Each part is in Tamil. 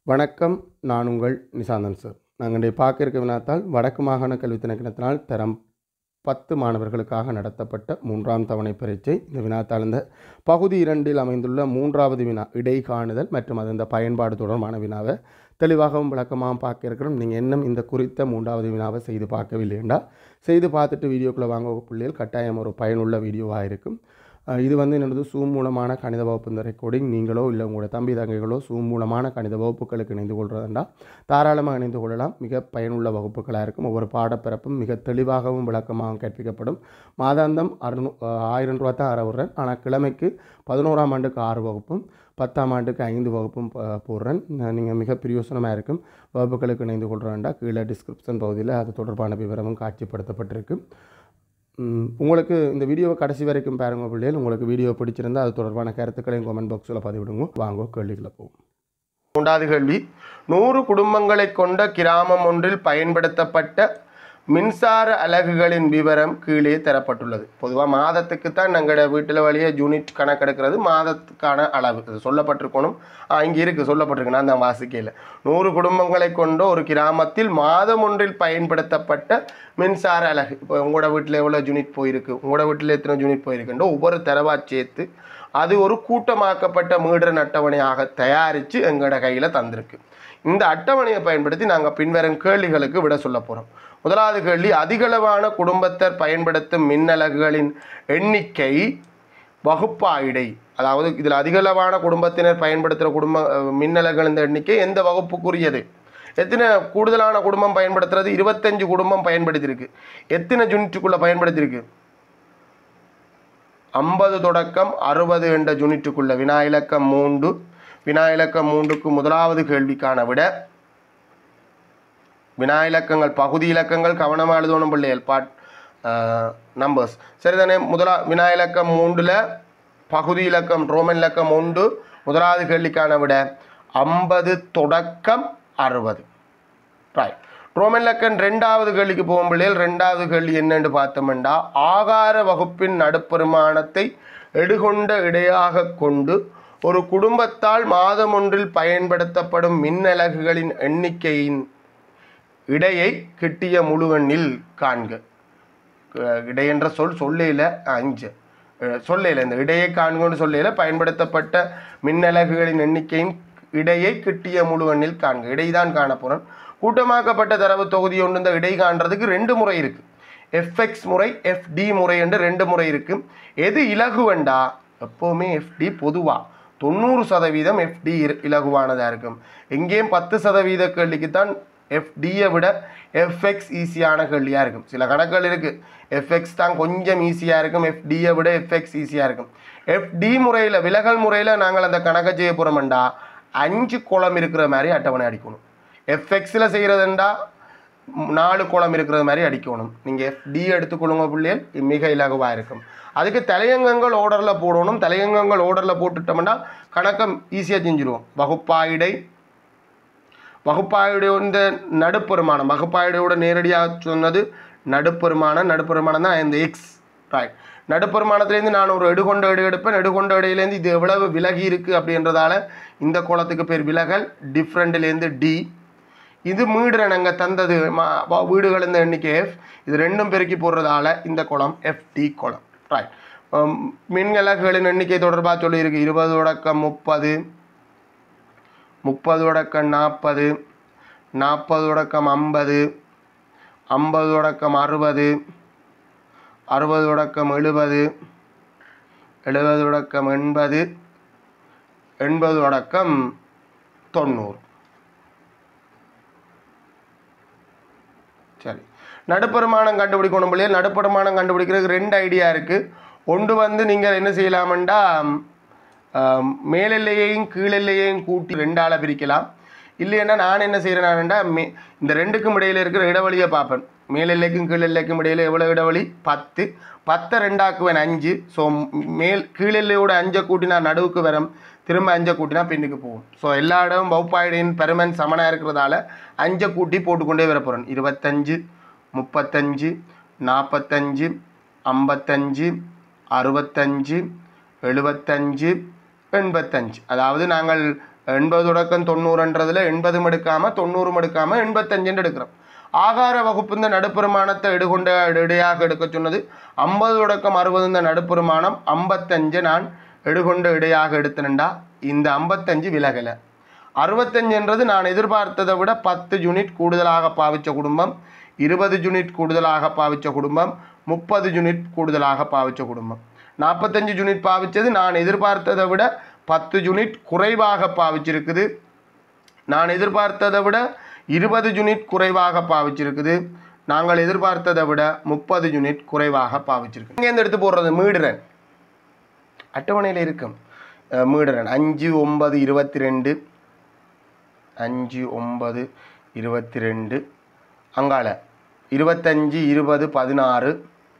வணக்கம் நான் உங்கள் நிசாந்தன் சார் நாங்கள் இன்றைய பார்க்க இருக்க வினாத்தால் வடக்கு மாகாண கல்வி திணைக்களத்தினால் தரம் பத்து மாணவர்களுக்காக நடத்தப்பட்ட மூன்றாம் தவணை பரீட்சை இந்த வினாத்தால் இந்த பகுதி இரண்டில் அமைந்துள்ள மூன்றாவது வினா இடைக்காணுதல் மற்றும் அது இந்த பயன்பாடு தொடர்பான வினாவை தெளிவாகவும் விளக்கமாகவும் பார்க்க இருக்கிறோம் நீங்கள் இன்னும் இந்த குறித்த மூன்றாவது வினாவை செய்து பார்க்கவில்லைண்டா செய்து பார்த்துட்டு வீடியோக்குள்ளே வாங்க பிள்ளைகள் கட்டாயம் ஒரு பயனுள்ள வீடியோவாக இருக்கும் அஹ் இது வந்து என்னது சூம் மூலமான கணித வகுப்பு இந்த ரெக்கார்டிங் நீங்களோ இல்லை உங்களோட தம்பி தங்கைகளோ சூம் மூலமான கணித வகுப்புகளுக்கு இணைந்து கொள்றதுண்டா தாராளமாக இணைந்து கொள்ளலாம் மிக பயனுள்ள வகுப்புகளாக இருக்கும் ஒவ்வொரு பாடப்பிறப்பும் மிக தெளிவாகவும் விளக்கமாகவும் கற்பிக்கப்படும் மாதாந்தம் அறுநூ அஹ் ஆயிரம் ரூபா தான் அறவுறேன் ஆனால் கிழமைக்கு பதினோராம் ஆண்டுக்கு ஆறு வகுப்பும் பத்தாம் ஆண்டுக்கு ஐந்து வகுப்பும் ப- போடுறேன் நீங்கள் மிக பிரயோசனமாக இருக்கும் வகுப்புகளுக்கு இணைந்து கொள்கிறேன்டா கீழே டிஸ்கிரிப்ஷன் பகுதியில் அது தொடர்பான விவரமும் காட்சிப்படுத்தப்பட்டிருக்கு ம், உங்களுக்கு இந்த வீடியோவை கடைசி வரைக்கும் பாருங்க பிள்ளைகள் உங்களுக்கு வீடியோ பிடிச்சிருந்தா அது தொடர்பான கருத்துக்களையும் கமெண்ட் பாக்ஸில் பதிவிடுங்க வாங்க கேள்விகளை போவோம் மூன்றாவது கேள்வி நூறு குடும்பங்களை கொண்ட கிராமம் ஒன்றில் பயன்படுத்தப்பட்ட மின்சார அலகுகளின் விவரம் கீழே தரப்பட்டுள்ளது பொதுவாக மாதத்துக்கு தான் எங்களோட வீட்டில் வழியே யூனிட் கணக்கெடுக்கிறது மாதத்துக்கான அளவு இது சொல்லப்பட்டிருக்கணும் இங்கே இருக்குது சொல்லப்பட்டிருக்கு நான் தான் வாசிக்கையில் நூறு குடும்பங்களை கொண்ட ஒரு கிராமத்தில் மாதம் ஒன்றில் பயன்படுத்தப்பட்ட மின்சார அலகு இப்போ உங்களோட வீட்டில் எவ்வளோ யூனிட் போயிருக்கு உங்களோட வீட்டில் எத்தனை யூனிட் போயிருக்குன்ற ஒவ்வொரு தரவா சேர்த்து அது ஒரு கூட்டமாக்கப்பட்ட மீடர் அட்டவணையாக தயாரித்து எங்களோட கையில் தந்திருக்கு இந்த அட்டவணையை பயன்படுத்தி நாங்கள் பின்வரும் கேள்விகளுக்கு விட சொல்ல போகிறோம் முதலாவது கேள்வி அதிகளவான குடும்பத்தர் பயன்படுத்தும் மின்னலகுகளின் எண்ணிக்கை வகுப்பாயிடை அதாவது இதில் அதிகளவான குடும்பத்தினர் பயன்படுத்துகிற குடும்ப அஹ், மின்னலகுகளின் எண்ணிக்கை எந்த வகுப்புக்குரியது எத்தனை கூடுதலான குடும்பம் பயன்படுத்துறது இருபத்தஞ்சு குடும்பம் பயன்படுத்தியிருக்கு எத்தனை யூனிட்டுக்குள்ளே பயன்படுத்தியிருக்கு ஐம்பது தொடக்கம் அறுபது என்ற யூனிட்டுக்குள்ள வினா இலக்கம் மூன்று வினா இலக்கம் மூன்றுக்கு முதலாவது கேள்விக்கான விட வினா இலக்கங்கள் பகுதி இலக்கங்கள் கவனமாக எழுதணும் பிள்ளைகள் பாட் நம்பர்ஸ் சரிதானே முதலா வினா இலக்கம் மூன்றில் பகுதி இலக்கம் ரோமன் இலக்கம் ஒன்று முதலாவது கேள்விக்கான விட ஐம்பது தொடக்கம் அறுபது ரைட் ரோமன் லக்கன் ரெண்டாவது கேள்விக்கு போகும் பிள்ளைகள் ரெண்டாவது கேள்வி என்னன்னு பார்த்தோம்னா ஆகார வகுப்பின் நடுப்பெருமானத்தை எடுகொண்ட இடையாக கொண்டு ஒரு குடும்பத்தால் மாதம் ஒன்றில் பயன்படுத்தப்படும் மின்னலகுகளின் எண்ணிக்கையின் இடையை கிட்டிய முழு எண்ணில் காண்க அஹ் இடை என்ற சொல் சொல்லையில் அஞ்சு அஹ் சொல்லையில் இந்த இடையை காண்கன்னு சொல்லையில் பயன்படுத்தப்பட்ட மின்னலகுகளின் எண்ணிக்கையின் இடையை கிட்டிய முழு எண்ணில் காண்க இடைதான் காணப்போகிறோம் கூட்டமாக்கப்பட்ட தரவு தொகுதி ஒன்று இந்த இடை காண்றதுக்கு ரெண்டு முறை இருக்கு எஃப்எக்ஸ் முறை எஃப்டி முறை என்று ரெண்டு முறை இருக்கு எது இலகுவண்டா எப்போவுமே எஃப்டி பொதுவா தொண்ணூறு சதவீதம் எஃப்டி இலகுவானதாக இருக்கும் எங்கேயும் பத்து சதவீத கேள்விக்கு தான் எஃப்டியை விட எஃப்எக்ஸ் ஈஸியான கேள்வியாக இருக்கும் சில கணக்குகள் இருக்குது எஃப்எக்ஸ் தான் கொஞ்சம் ஈஸியாக இருக்கும் எஃப்டியை விட எஃப்எக்ஸ் ஈஸியாக இருக்கும் எஃப்டி முறையில் விலகல் முறையில் நாங்கள் அந்த கணக்கை செய்ய போகிறோம்டா அஞ்சு குளம் இருக்கிற மாதிரி அட்டவணை அடிக்கணும் எஃப்எக்ஸில் செய்கிறதுண்டா நாலு குளம் இருக்கிறது மாதிரி அடிக்கணும் நீங்கள் எஃப்டி எடுத்துக்கொள்ளுங்க பிள்ளைகள் மிக இலகுவாக இருக்கும் அதுக்கு தலையங்கங்கள் ஓர்டரில் போடணும் தலையங்கங்கள் ஓர்டரில் போட்டுட்டோம்னா கணக்கம் ஈஸியாக செஞ்சுருவோம் வகுப்பாயிடை வகுப்பாயுடைய இந்த நடுப்பெருமானம் வகுப்பாயுடையோட நேரடியாக சொன்னது நடுப்பெருமானம் நடுப்பெருமானம் தான் இந்த எக்ஸ் ரைட் நடுப்பெருமானத்துலேருந்து நான் ஒரு எடுகொண்ட எடு எடுப்பேன் எடுகொண்ட இடையிலேருந்து இது எவ்வளவு விலகி இருக்குது அப்படின்றதால இந்த கோலத்துக்கு பேர் விலகல் டிஃப்ரெண்ட்லேருந்து டி இது மீடுற நாங்கள் தந்தது ம- வ- வீடுகள் இந்த எண்ணிக்கை எஃப் இது ரெண்டும் பெருக்கி போடுறதால இந்த குளம் எஃப்டி குளம் ரைட் மின்கலகுகளின் எண்ணிக்கை தொடர்பாக சொல்லியிருக்கு இருபது தொடக்கம் முப்பது முப்பது தொடக்கம் நாற்பது நாற்பது தொடக்கம் ஐம்பது ஐம்பது தொடக்கம் அறுபது அறுபது தொடக்கம் எழுபது எழுபது தொடக்கம் எண்பது எண்பது தொடக்கம் தொண்ணூறு சரி நடுப்பெருமானம் கண்டுபிடிக்கணும் இல்லையா நடுப்பெருமானம் கண்டுபிடிக்கிறதுக்கு ரெண்டு ஐடியா இருக்குது ஒன்று வந்து நீங்கள் என்ன செய்யலாமெண்டா ஆம், மேலெல்லையையும் கீழெல்லையையும் கூட்டி ரெண்டால பிரிக்கலாம் இல்லைன்னா நான் என்ன செய்கிறேன்னா மே இந்த ரெண்டுக்கும் இடையில இருக்கிற இடைவெளியை பார்ப்பேன் மேலெல்லைக்கும் கீழெல்லைக்கும் இடையில எவ்வளோ இடைவெளி பத்து பத்தை ரெண்டாக்குவேன் அஞ்சு ஸோ மேல் கீழெல்லையோட அஞ்சை கூட்டினா நடுவுக்கு வரும் திரும்ப அஞ்சை கூட்டினா பின்னுக்கு போகும் ஸோ எல்லா இடமும் பௌப்பாயுடையின் பெருமன் சமனாக இருக்கிறதால அஞ்சை கூட்டி போட்டுக்கொண்டே வர போகிறேன் இருபத்தஞ்சு முப்பத்தஞ்சு நாற்பத்தஞ்சு ஐம்பத்தஞ்சு அறுபத்தஞ்சு எழுபத்தஞ்சு எண்பத்தஞ்சு அதாவது நாங்கள் எண்பது தொடக்கம் தொண்ணூறுன்றதுல எண்பதும் எடுக்காமல் தொண்ணூறும் எடுக்காமல் எண்பத்தஞ்சுன்னு எடுக்கிறோம் ஆகார வகுப்பு இந்த நடுப்பெருமானத்தை எடுகொண்ட இடையாக எடுக்க சொன்னது ஐம்பது தொடக்கம் அறுபது இந்த நடுப்பெருமானம் ஐம்பத்தஞ்சு நான் எடுகொண்ட இடையாக எடுத்தனண்டா இந்த ஐம்பத்தஞ்சு விலகலை அறுபத்தஞ்சுன்றது நான் எதிர்பார்த்ததை விட பத்து யூனிட் கூடுதலாக பாவித்த குடும்பம் இருபது யூனிட் கூடுதலாக பாவித்த குடும்பம் முப்பது யூனிட் கூடுதலாக பாவித்த குடும்பம் நாற்பத்தஞ்சு யூனிட் பாவித்தது நான் எதிர்பார்த்ததை விட பத்து யூனிட் குறைவாக பாவிச்சிருக்குது நான் எதிர்பார்த்ததை விட இருபது யூனிட் குறைவாக பாவிச்சிருக்குது நாங்கள் எதிர்பார்த்ததை விட முப்பது யூனிட் குறைவாக பாவிச்சிருக்கு இங்கேருந்து எடுத்து போடுறது மீடுறன் அட்டவணையில் இருக்கும் அஹ், மீடுறன் அஞ்சு ஒன்பது இருபத்தி ரெண்டு அஞ்சு ஒன்பது இருபத்தி ரெண்டு அங்கால இருபத்தஞ்சி இருபது பதினாறு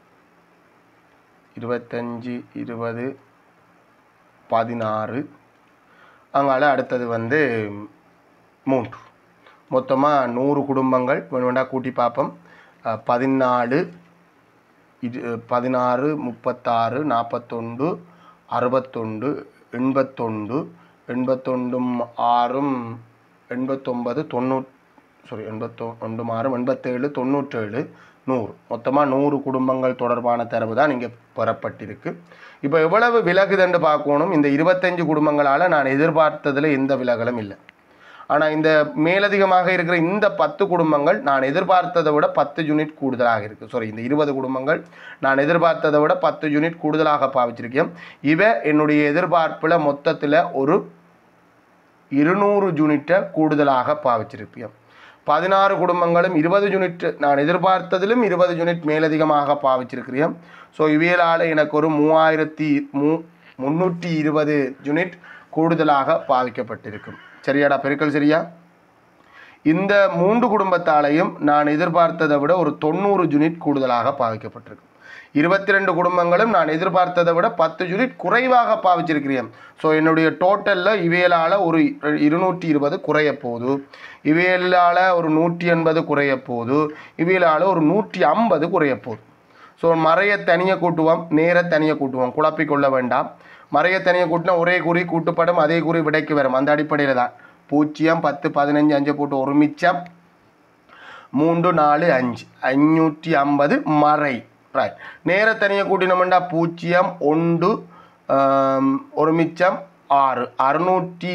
இருபத்தஞ்சி இருபது பதினாறு அங்கால அடுத்தது வந்து மூன்று மொத்தமாக நூறு குடும்பங்கள் வேணுமெண்டா கூட்டி பார்ப்போம் அஹ், பதினாலு இது பதினாறு முப்பத்தாறு நாற்பத்தொண்டு அறுபத்தொண்டு எண்பத்தொண்டு எண்பத்தொண்டும் ஆறும் எண்பத்தொன்பது தொண்ணூ சாரி எண்பத்தொ ஒன்று ஆறும் எண்பத்தேழு தொண்ணூற்றேழு நூறு மொத்தமாக நூறு குடும்பங்கள் தொடர்பான தரவு தான் இங்கே பெறப்பட்டிருக்கு இப்போ எவ்வளவு விலகுதுன்னு பார்க்கணும் இந்த இருபத்தஞ்சு குடும்பங்களால் நான் எதிர்பார்த்ததில் எந்த விலகலும் இல்லை ஆனால் இந்த மேலதிகமாக இருக்கிற இந்த பத்து குடும்பங்கள் நான் எதிர்பார்த்ததை விட பத்து யூனிட் கூடுதலாக இருக்குது சாரி இந்த இருபது குடும்பங்கள் நான் எதிர்பார்த்ததை விட பத்து யூனிட் கூடுதலாக பாவிச்சிருக்கேன் இவ என்னுடைய எதிர்பார்ப்பில் மொத்தத்தில் ஒரு இருநூறு யூனிட்டை கூடுதலாக பாவிச்சிருப்பேன் பதினாறு குடும்பங்களும் இருபது யூனிட் நான் எதிர்பார்த்ததிலும் இருபது யூனிட் மேலதிகமாக பாவிச்சிருக்கிறேன் ஸோ இவையலால் எனக்கு ஒரு மூவாயிரத்தி மூ முந்நூற்றி இருபது யூனிட் கூடுதலாக பாவிக்கப்பட்டிருக்கும் சரியாடா பெருக்கல் சரியா இந்த மூன்று குடும்பத்தாலையும் நான் எதிர்பார்த்ததை விட ஒரு தொண்ணூறு யூனிட் கூடுதலாக பாவிக்கப்பட்டிருக்கும் இருபத்தி ரெண்டு குடும்பங்களும் நான் எதிர்பார்த்ததை விட பத்து யூனிட் குறைவாக பாவிச்சிருக்கிறேன் ஸோ என்னுடைய டோட்டலில் இவையலால் ஒரு இருநூற்றி இருபது குறைய போகுது இவையலால் ஒரு நூற்றி எண்பது குறைய போகுது இவையலால் ஒரு நூற்றி ஐம்பது குறைய போகுது ஸோ மறைய தனியை கூட்டுவோம் நேர தனியை கூட்டுவோம் குழப்பிக்கொள்ள வேண்டாம் மறைய தனியை கூட்டினா ஒரே குறி கூட்டுப்படும் அதே குறி விடைக்கு வரும் அந்த அடிப்படையில் தான் பூஜ்ஜியம் பத்து பதினஞ்சு அஞ்சு போட்டு ஒரு மிச்சம் மூன்று நாலு அஞ்சு அஞ்சூற்றி ஐம்பது மறை ரைட் நேர தனியை கூட்டினோம்டா பூஜ்ஜியம் ஒன்று ஆம், ஒரு மிச்சம் ஆறு அறுநூற்றி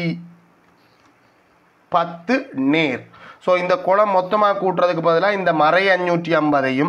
பத்து நேர் ஸோ இந்த குளம் மொத்தமாக கூட்டுறதுக்கு பதிலாக இந்த மறை அஞ்சூற்றி ஐம்பதையும்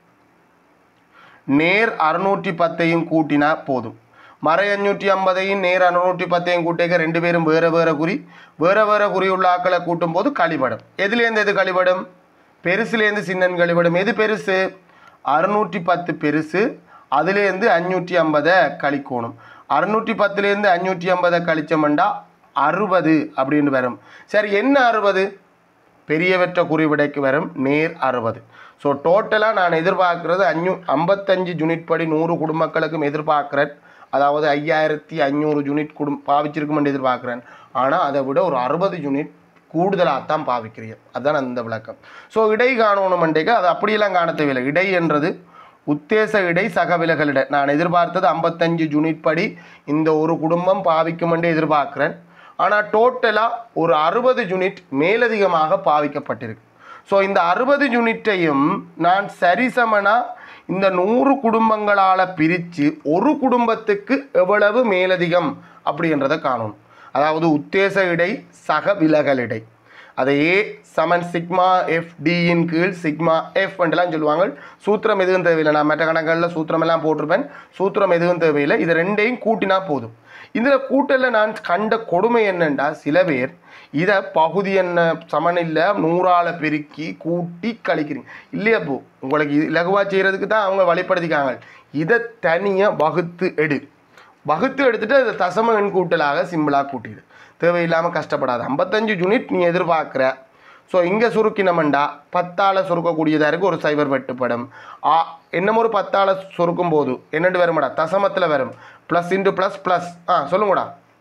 நேர் அறுநூற்றி பத்தையும் கூட்டினா போதும் மறை அஞ்சூற்றி ஐம்பதையும் நேர் அறுநூற்றி பத்தையும் கூட்டிக்க ரெண்டு பேரும் வேறு வேறு குறி வேறு வேறு குறி உள்ள ஆக்களை கூட்டும் போது கழிபடும் எதுலேருந்து எது கழிபடும் பெருசுலேருந்து சின்னன் கழிபடும் எது பெருசு அறுநூற்றி பத்து பெருசு அதுலேருந்து அஞ்சூற்றி ஐம்பதை கழிக்கணும் அறுநூற்றி பத்துலேருந்து அஞ்சூற்றி ஐம்பதை கழிச்சோம்டா அறுபது அப்படின்னு வரும் சரி என்ன அறுபது பெரியவற்ற குறிவிடைக்கு வரும் நேர் அறுபது ஸோ டோட்டலாக நான் எதிர்பார்க்குறது அஞ்சு ஐம்பத்தஞ்சு யூனிட் படி நூறு குடும்பங்களுக்கும் எதிர்பார்க்குறேன் அதாவது ஐயாயிரத்தி ஐநூறு யூனிட் குடும் பாவிச்சிருக்குமென்று எதிர்பார்க்குறேன் ஆனால் அதை விட ஒரு அறுபது யூனிட் கூடுதலாக தான் பாவிக்கிறீங்க அதுதான் அந்த விளக்கம் ஸோ இடை காணணுமெண்டேக்கு அது அப்படியெல்லாம் காண தேவையில்லை இடை என்றது உத்தேச இடை சக விலகலிட நான் எதிர்பார்த்தது ஐம்பத்தஞ்சு யூனிட் படி இந்த ஒரு குடும்பம் பாவிக்குமென்று எதிர்பார்க்குறேன் ஆனால் டோட்டலாக ஒரு அறுபது யூனிட் மேலதிகமாக பாவிக்கப்பட்டிருக்கு ஸோ இந்த அறுபது யூனிட்டையும் நான் சரிசமனாக இந்த நூறு குடும்பங்களால் பிரித்து ஒரு குடும்பத்துக்கு எவ்வளவு மேலதிகம் அப்படின்றதை காணணும் அதாவது உத்தேச இடை சக விலகல் இடை அதை ஏ சமன் சிக்மா எஃப் டியின் கீழ் சிக்மா எஃப் என்றெல்லாம் சொல்லுவாங்க சூத்திரம் எதுவும் தேவையில்லை நான் மற்ற கணக்குகளில் சூத்திரம் எல்லாம் போட்டிருப்பேன் சூத்திரம் எதுவும் தேவையில்லை இது ரெண்டையும் கூட்டினா போதும் இதில் கூட்டலில் நான் கண்ட கொடுமை என்னண்டா சில பேர் இதை பகுதி என்ன சமனில்ல நூறால பெருக்கி கூட்டி கழிக்கிறீங்க இல்லையா போ உங்களுக்கு இது இலகுவா செய்கிறதுக்கு தான் அவங்க வழிப்படுத்திக்காங்க இதை தனியாக வகுத்து எடு வகுத்து எடுத்துட்டு அதை தசம எண் கூட்டலாக சிம்பிளாக கூட்டிடு தேவையில்லாமல் கஷ்டப்படாது ஐம்பத்தஞ்சு யூனிட் நீ எதிர்பார்க்குற ஸோ இங்கே சுருக்கினமண்டா பத்தால் சுருக்கக்கூடியதாக இருக்குது ஒரு சைபர் வெட்டுப்படும் ஆ என்னமோ ஒரு பத்தால் சுருக்கும் போது என்னென்று வருமாடா தசமத்தில் வரும் ப்ளஸ் இன்ட்டு ப்ளஸ் ப்ளஸ் ஆ சொல்லுங்கடா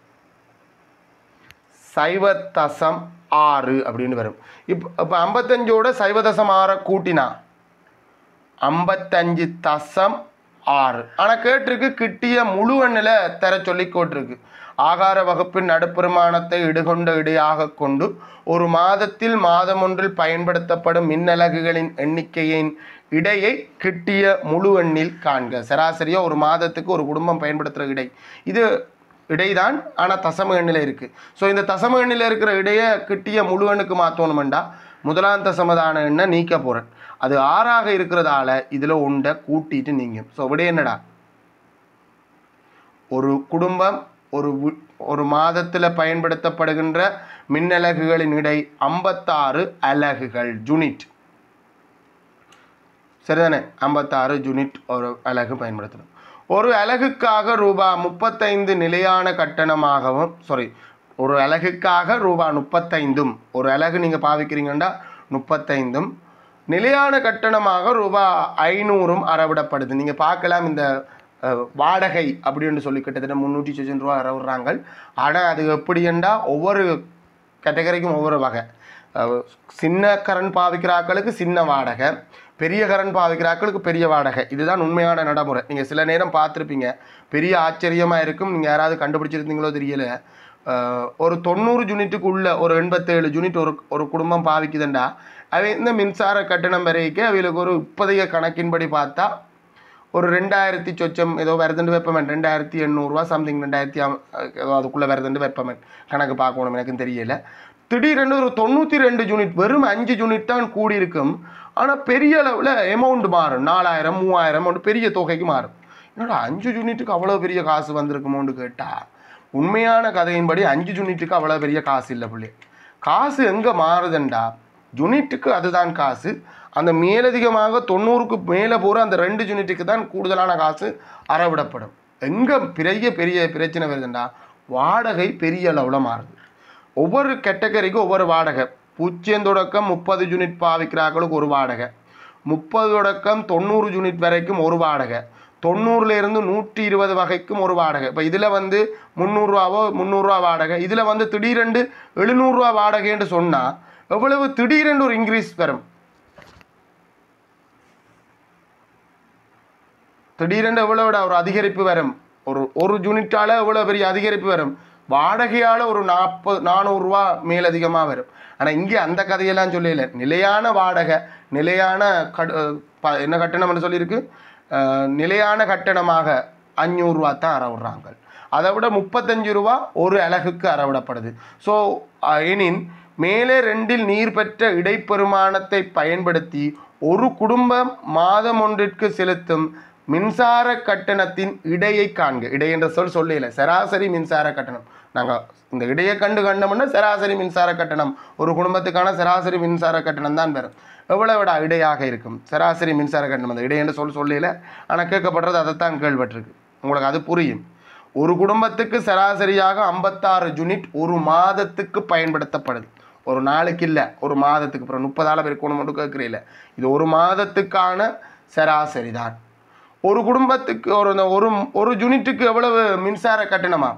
சைவ தசம் ஆறு அப்படின்னு வரும் இப்போ இப்போ ஐம்பத்தஞ்சோட சைவ தசம் ஆறை கூட்டினா ஐம்பத்தஞ்சு தசம் ஆறு ஆனால் கேட்டிருக்கு கிட்டிய முழு எண்ணில் தர சொல்லி கோட்டிருக்கு ஆகார வகுப்பின் நடுப்பெருமானத்தை இடுகொண்ட இடையாக கொண்டு ஒரு மாதத்தில் மாதம் ஒன்றில் பயன்படுத்தப்படும் மின்னலகுகளின் எண்ணிக்கையின் இடையை கிட்டிய முழு எண்ணில் காண்க சராசரியா ஒரு மாதத்துக்கு ஒரு குடும்பம் பயன்படுத்துகிற இடை இது இடைதான் ஆனால் தசம எண்ணில் இருக்குது ஸோ இந்த தசம எண்ணில் இருக்கிற இடையை கிட்டிய முழு எண்ணுக்கு மாற்றணுமெண்டா முதலாம் தசமதான எண்ணை நீக்க போகிறேன் அது ஆறாக இருக்கிறதால இதில் ஒன்றை கூட்டிட்டு நீங்கும் ஸோ விட என்னடா ஒரு குடும்பம் ஒரு வி- ஒரு மாதத்தில் பயன்படுத்தப்படுகின்ற மின்னலகுகளின் இடை ஐம்பத்தாறு அலகுகள் யூனிட் சரிதானே ஐம்பத்தாறு யூனிட் ஒரு அலகு பயன்படுத்தணும் ஒரு அலகுக்காக ரூபா முப்பத்தைந்து நிலையான கட்டணமாகவும் சாரி ஒரு அலகுக்காக ரூபா முப்பத்தைந்தும் ஒரு அலகு நீங்கள் பாவிக்கிறீங்கன்னா முப்பத்தைந்தும் நிலையான கட்டணமாக ரூபா ஐநூறும் அறவிடப்படுது நீங்கள் பார்க்கலாம் இந்த அஹ், வாடகை அப்படின்னு சொல்லி கிட்டத்தட்ட முந்நூற்றி சொச்சம் ரூபா அறவிடுறாங்க ஆனால் அது எப்படின்னா ஒவ்வொரு கேட்டகரிக்கும் ஒவ்வொரு வகை அஹ் சின்ன கரண்ட் பாவிக்கிற ஆட்களுக்கு சின்ன வாடகை பெரிய கரண்ட் பாவிக்கிற ஆட்களுக்கு பெரிய வாடகை இதுதான் உண்மையான நடைமுறை நீங்கள் சில நேரம் பார்த்துருப்பீங்க பெரிய ஆச்சரியமாக இருக்கும் நீங்கள் யாராவது கண்டுபிடிச்சிருந்தீங்களோ தெரியல அஹ் ஒரு தொண்ணூறு யூனிட்டுக்கு உள்ள ஒரு எண்பத்தேழு யூனிட் ஒரு ஒரு குடும்பம் பாவிக்குதுண்டா அவை இந்த மின்சார கட்டணம் வரைக்கும் அவங்களுக்கு ஒரு இப்போதைய கணக்கின்படி பார்த்தா ஒரு ரெண்டாயிரத்தி சொச்சம் ஏதோ வருதுண்டு வெப்பமன் ரெண்டாயிரத்தி எண்ணூறுரூவா சம்திங் ரெண்டாயிரத்தி அம்- ஏதோ அதுக்குள்ளே வருதுண்டு வெப்பமன் கணக்கு பார்க்கணும் எனக்கும் தெரியல திடீரென்று ஒரு தொண்ணூற்றி ரெண்டு யூனிட் வெறும் அஞ்சு யூனிட் தான் கூடியிருக்கும் ஆனால் பெரிய அளவில் அமௌண்ட் மாறும் நாலாயிரம் மூவாயிரம் ஒரு பெரிய தொகைக்கு மாறும் என்னடா அஞ்சு யூனிட்டுக்கு அவ்வளோ பெரிய காசு வந்திருக்குமோன்னு கேட்டால் உண்மையான கதையின்படி அஞ்சு யூனிட்டுக்கு அவ்வளோ பெரிய காசு இல்லை பிள்ளை காசு எங்கே மாறுதுண்டா யூனிட்டுக்கு அதுதான் காசு அந்த மேலதிகமாக தொண்ணூறுக்கு மேலே போகிற அந்த ரெண்டு யூனிட்டுக்கு தான் கூடுதலான காசு அறவிடப்படும் எங்கே பெரிய பெரிய பிரச்சனை வருதுண்டா வாடகை பெரிய அளவில் மாறுது ஒவ்வொரு கேட்டகரிக்கும் ஒவ்வொரு வாடகை பூஜ்ஜியம் தொடக்கம் முப்பது யூனிட் பாவிக்கிறார்களுக்கு ஒரு வாடகை முப்பது தொடக்கம் தொண்ணூறு யூனிட் வரைக்கும் ஒரு வாடகை தொண்ணூறுல இருந்து நூற்றி இருபது வகைக்கும் ஒரு வாடகை இப்போ இதில் வந்து முந்நூறுரூவாவோ முந்நூறுரூவா வாடகை இதில் வந்து திடீரென்று எழுநூறுரூவா வாடகைன்னு சொன்னால் எவ்வளவு திடீரென்று ஒரு இன்க்ரீஸ் வரும் திடீரென்று எவ்வளோட ஒரு அதிகரிப்பு வரும் ஒரு ஒரு யூனிட்டால் எவ்வளோ பெரிய அதிகரிப்பு வரும் வாடகையால் ஒரு நாற்பது நானூறுரூவா மேலதிகமாக வரும் ஆனால் இங்கே அந்த கதையெல்லாம் சொல்லல நிலையான வாடகை நிலையான கட் அஹ் ப- என்ன கட்டணம்னு சொல்லியிருக்கு அஹ் நிலையான கட்டணமாக அஞ்சூறுரூவா தான் அறவிடுறாங்க அதை விட முப்பத்தஞ்சு ரூபா ஒரு அலகுக்கு அறவிடப்படுது ஸோ எனின் மேலே ரெண்டில் நீர் பெற்ற இடைப்பெருமானத்தை பயன்படுத்தி ஒரு குடும்பம் மாதம் ஒன்றிற்கு செலுத்தும் மின்சார கட்டணத்தின் இடையை காண்க இடை என்ற சொல் சொல்லல சராசரி மின்சார கட்டணம் நாங்கள் இந்த இடையை கண்டு கண்டோம்னா சராசரி மின்சார கட்டணம் ஒரு குடும்பத்துக்கான சராசரி மின்சார கட்டணம் தான் பெறும் எவ்வளவுடா இடையாக இருக்கும் சராசரி மின்சார கட்டணம் அந்த இடை என்று சொல் சொல்லல ஆனால் கேட்கப்படுறது அதைத்தான் கேள்விப்பட்டிருக்கு உங்களுக்கு அது புரியும் ஒரு குடும்பத்துக்கு சராசரியாக ஐம்பத்தாறு யூனிட் ஒரு மாதத்துக்கு பயன்படுத்தப்படுது ஒரு நாளைக்கு இல்லை ஒரு மாதத்துக்கு அப்புறம் முப்பதால இருக்கணும் மட்டும் கேட்குறீங்கள இது ஒரு மாதத்துக்கான சராசரி தான் ஒரு குடும்பத்துக்கு ஒரு ஒரு ஒரு யூனிட்டுக்கு எவ்வளவு மின்சார கட்டணமா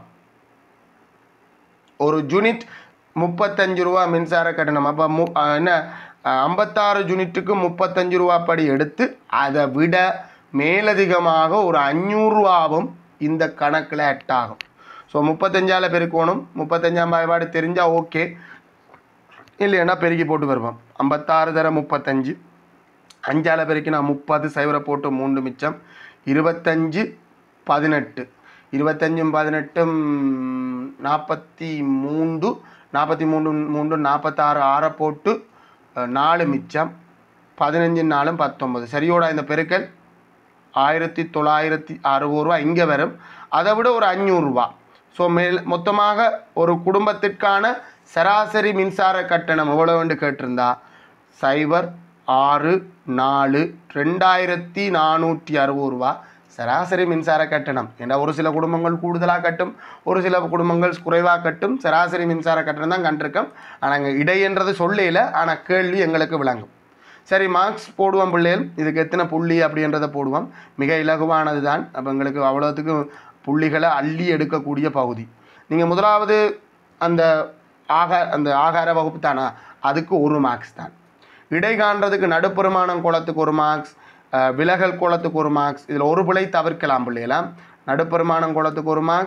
ஒரு யூனிட் முப்பத்தஞ்சு ரூபா மின்சார கட்டணம் அப்போ மு அஹ் என்ன அஹ் ஐம்பத்தாறு யூனிட்டுக்கு முப்பத்தஞ்சு ரூபா படி எடுத்து அதை விட மேலதிகமாக ஒரு அஞ்சூறுரூவாவும் இந்த கணக்கில் ஆட் ஆகும் ஸோ முப்பத்தஞ்சால் பெருக்கணும் முப்பத்தஞ்சாம் பாய்பாடு தெரிஞ்சால் ஓகே இல்லைன்னா பெருக்கி போட்டு வருவோம் ஐம்பத்தாறு தர முப்பத்தஞ்சு அஞ்சால பெருக்கி நான் முப்பது சைவரை போட்டு மூன்று மிச்சம் இருபத்தஞ்சு பதினெட்டு இருபத்தஞ்சும் பதினெட்டும் நாற்பத்தி மூன்று நாற்பத்தி மூன்று மூன்று நாற்பத்தாறு ஆறை போட்டு அஹ், நாலு மிச்சம் பதினஞ்சு நாலும் பத்தொன்பது சரியோட இந்த பெருக்கல் ஆயிரத்தி தொள்ளாயிரத்தி அறுபது ரூபா இங்கே வரும் அதை விட ஒரு அஞ்சூறுரூவா ஸோ மேல் மொத்தமாக ஒரு குடும்பத்திற்கான சராசரி மின்சார கட்டணம் எவ்வளோன்னு கேட்டிருந்தா சைபர் ஆறு நாலு ரெண்டாயிரத்தி நானூற்றி அறுபது ரூபா சராசரி மின்சார கட்டணம் ஏன்னா ஒரு சில குடும்பங்கள் கூடுதலாக கட்டும் ஒரு சில குடும்பங்கள் குறைவாக கட்டும் சராசரி மின்சார கட்டணம் தான் கண்டிருக்கோம் ஆனால் இங்கே இடைன்றது சொல்லல ஆனால் கேள்வி எங்களுக்கு விளங்கும் சரி மார்க்ஸ் போடுவோம் பிள்ளைகள் இதுக்கு எத்தனை புள்ளி அப்படின்றத போடுவோம் மிக இலகுவானது தான் அப்போ எங்களுக்கு அவ்வளோத்துக்கு புள்ளிகளை அள்ளி எடுக்கக்கூடிய பகுதி நீங்கள் முதலாவது அந்த ஆகா அந்த ஆகார வகுப்பு தானா அதுக்கு ஒரு மார்க்ஸ் தான் இடை காண்றதுக்கு நடுப்பெருமானம் கோலத்துக்கு ஒரு மார்க்ஸ் அஹ், விலகல் கோலத்துக்கு ஒரு மார்க்ஸ் இதில் ஒரு பிழை தவிர்க்கலாம் பிள்ளைகளா நடுப்பெருமானம் கோலத்துக்கு ஒரு மார்க்ஸ்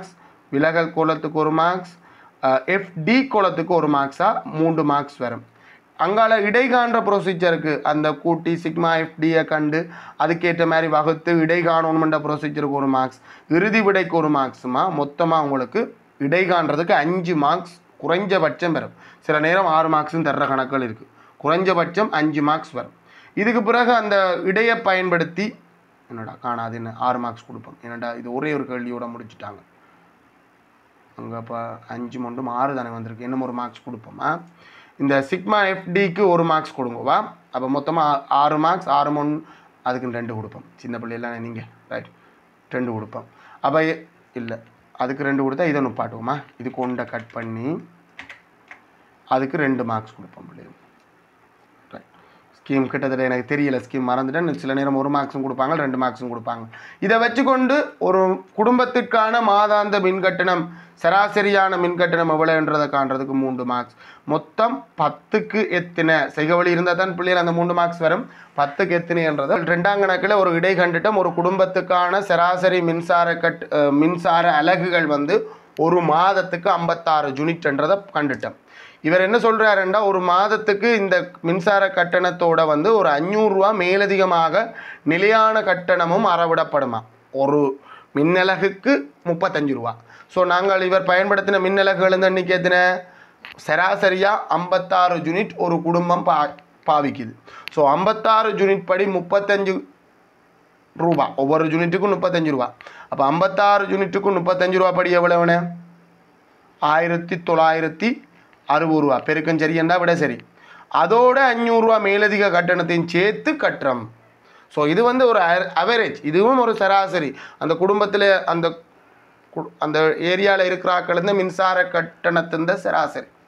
விலகல் கோலத்துக்கு ஒரு மார்க்ஸ் எஃப்டி கோலத்துக்கு ஒரு மார்க்ஸாக மூன்று மார்க்ஸ் வரும் அங்கால இடைகாண்ற ப்ரொசீஜருக்கு அந்த கூட்டி சிக்மா எஃப்டியை கண்டு அதுக்கேற்ற மாதிரி வகுத்து இடை காணணுமென்ற ப்ரொசீஜருக்கு ஒரு மார்க்ஸ் இறுதி விடைக்கு ஒரு மார்க்ஸுமா மொத்தமாக உங்களுக்கு இடை காண்றதுக்கு அஞ்சு மார்க்ஸ் குறைஞ்சபட்சம் வரும் சில நேரம் ஆறு மார்க்ஸும் தர்ற கணக்குகள் இருக்குது குறைஞ்சபட்சம் அஞ்சு மார்க்ஸ் வரும் இதுக்கு பிறகு அந்த இடையை பயன்படுத்தி என்னடா காணாது என்ன ஆறு மார்க்ஸ் கொடுப்போம் என்னடா இது ஒரே ஒரு கேள்வியோட முடிச்சிட்டாங்க அங்கே அப்போ அஞ்சு மொண்டும் ஆறு தானே வந்திருக்கு இன்னும் ஒரு மார்க்ஸ் கொடுப்போமா இந்த சிக்மா எஃப்டிக்கு ஒரு மார்க்ஸ் கொடுங்கவா அப்போ மொத்தமாக ஆறு மார்க்ஸ் ஆறு மொன் அதுக்கு ரெண்டு கொடுப்போம் சின்ன பிள்ளைலாம் நீங்கள் ரைட் ரெண்டு கொடுப்போம் அப்போ இல்லை அதுக்கு ரெண்டு கொடுத்தா இதை நுப்பாட்டுவோமா இது கொண்ட கட் பண்ணி அதுக்கு ரெண்டு மார்க்ஸ் கொடுப்போம் பிள்ளைங்க ரைட் ஸ்கீம் கிட்டத்தட்ட எனக்கு தெரியல ஸ்கீம் மறந்துட்டேன் சில நேரம் ஒரு மார்க்ஸும் கொடுப்பாங்க ரெண்டு மார்க்ஸும் கொடுப்பாங்க இதை வச்சுக்கொண்டு ஒரு குடும்பத்திற்கான மாதாந்த மின் கட்டணம் சராசரியான மின் கட்டணம் எவ்வளோன்றதை காண்றதுக்கு மூன்று மார்க்ஸ் மொத்தம் பத்துக்கு எத்தனை செய்கவழி இருந்தால் தான் பிள்ளைகள் அந்த மூன்று மார்க்ஸ் வரும் பத்துக்கு எத்தனைன்றதை ரெண்டாம் கணக்கில் ஒரு இடை கண்டுட்டம் ஒரு குடும்பத்துக்கான சராசரி மின்சார கட் அஹ், மின்சார அலகுகள் வந்து ஒரு மாதத்துக்கு ஐம்பத்தாறு யூனிட்ன்றதை கண்டுட்டோம் இவர் என்ன சொல்றாருன்னா ஒரு மாதத்துக்கு இந்த மின்சார கட்டணத்தோட வந்து ஒரு அஞ்சூறுரூவா மேலதிகமாக நிலையான கட்டணமும் அறவிடப்படுமா ஒரு மின்னலகுக்கு முப்பத்தஞ்சு ரூபா ஸோ நாங்கள் இவர் பயன்படுத்தின மின்னலகுகள் வந்து அன்றைக்கி எத்தனை சராசரியாக ஐம்பத்தாறு யூனிட் ஒரு குடும்பம் பா பாவிக்குது ஸோ ஐம்பத்தாறு யூனிட் படி முப்பத்தஞ்சு ரூபா ஒவ்வொரு யூனிட்டுக்கும் முப்பத்தஞ்சு ரூபா அப்போ ஐம்பத்தாறு யூனிட்டுக்கும் முப்பத்தஞ்சு ரூபா படி எவ்வளவுண்ணே ஆயிரத்தி தொள்ளாயிரத்தி அறுபது ரூபா பெருக்கம் சரியண்டா விட சரி அதோட அஞ்சூறுரூவா மேலதிக கட்டணத்தையும் சேர்த்து கட்டுறோம் ஸோ இது வந்து ஒரு அவரேஜ் இதுவும் ஒரு சராசரி அந்த குடும்பத்தில் அந்த கு- அந்த ஏரியாவில் இருக்கிற ஆக்கள் இருந்து மின்சார கட்டணத்தின் சராசரி